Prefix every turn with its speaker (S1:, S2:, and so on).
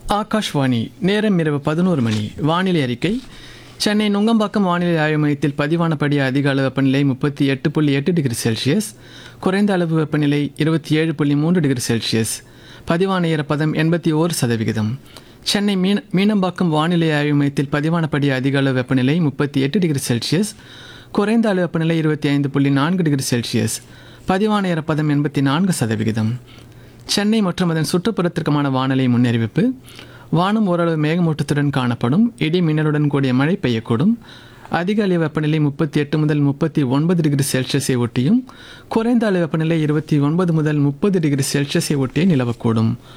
S1: ஆகாஷ்வாணி நேரம் இரவு பதினோரு மணி வானிலை அறிக்கை சென்னை நுங்கம்பாக்கம் வானிலை ஆய்வு மையத்தில் பதிவானபடி அதிக அளவு வெப்பநிலை முப்பத்தி எட்டு புள்ளி எட்டு டிகிரி செல்சியஸ் குறைந்த அளவு வெப்பநிலை இருபத்தி ஏழு புள்ளி மூன்று டிகிரி செல்சியஸ் பதிவான ஈரப்பதம் எண்பத்தி ஓரு சதவிகிதம் சென்னை மீன மீனம்பாக்கம் வானிலை ஆய்வு மையத்தில் பதிவானபடி அதிக அளவு வெப்பநிலை முப்பத்தி எட்டு டிகிரி செல்சியஸ் குறைந்த அளவு வெப்பநிலை இருபத்தி ஐந்து புள்ளி நான்கு டிகிரி செல்சியஸ் பதிவான ஈரப்பதம் எண்பத்தி நான்கு சதவிகிதம் சென்னை மற்றும் அதன் சுற்றுப்புறத்திற்குமான வானிலை முன்னறிவிப்பு வானம் ஓரளவு மேகமூட்டத்துடன் காணப்படும் இடி மின்னலுடன் கூடிய மழை பெய்யக்கூடும் அதிக அளவு வெப்பநிலை முப்பத்தி எட்டு முதல் முப்பத்தி ஒன்பது டிகிரி செல்சியஸை ஒட்டியும் குறைந்த அளவு வெப்பநிலை இருபத்தி ஒன்பது முதல் முப்பது டிகிரி செல்சியஸை ஒட்டியே நிலவக்கூடும்